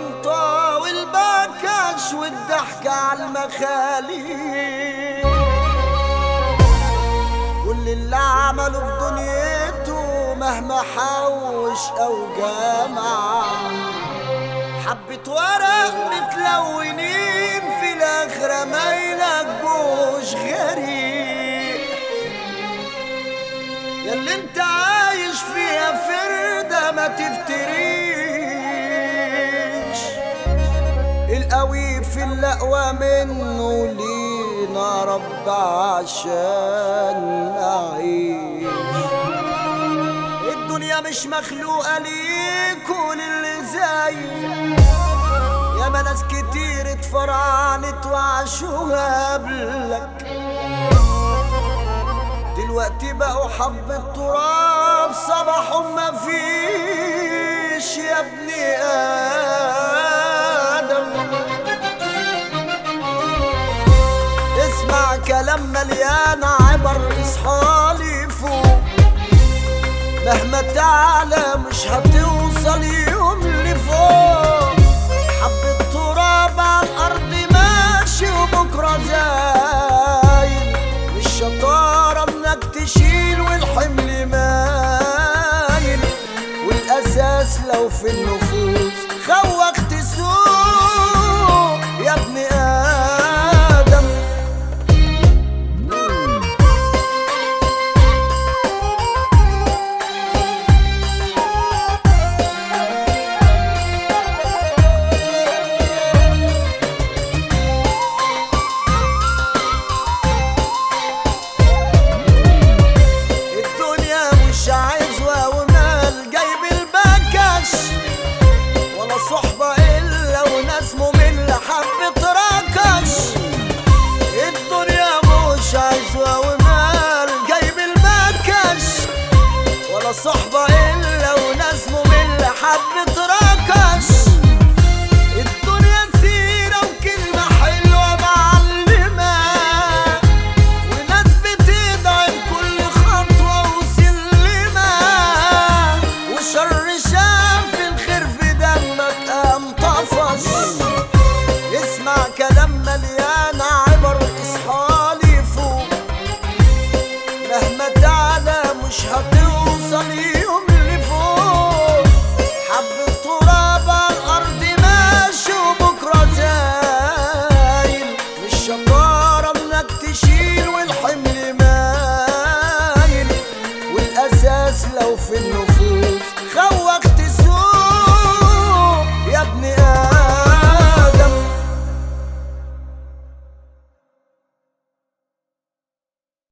الطنطا والبكش والضحك على المخاليق كل اللي عمله في دنيته مهما حوش او جمع حبة ورق متلونين في الاخرة ما يلاقوش غريق ياللي انت عايش فيها فردة ما تفتريش القوي في الأقوى منه لينا رب عشان نعيش الدنيا مش مخلوقة ليك وللي زي يا ما ناس كتير اتفرعنت وعاشوها قبلك دلوقتي بقوا حبة تراب صباحهم ما فيش يا ابني آدم اسمع كلام مليان عبر اصحالي فوق مهما تعلى مش هتوصل يوم لفوق حبة تراب على الأرض ماشي وبكرة زايل مش شطارة انك تشيل والحمل مايل والأساس لو في النفوس خوخت سوق يا ابن آدم الدنيا مش عايزة ومال جايب البكش ولا صحبة إلا وناس مملة حبة ركش الدنيا مش عايزة ومال جايب البكش ولا صحبة إلا وناس مملة حبة ركش الدنيا سيرة وكلمة حلوة معلمة وناس بتدعي بكل خطوة وسلمة وشر شاف الخير في دمك قام طفش اسمع كلام مليان عبر اصحالي فوق مهما تعلى مش هتوصل يوم لفوق حبة تراب على الأرض ماشي وبكرة زايل مش شطارة انك تشيل والحمل مايل والأساس لو في النور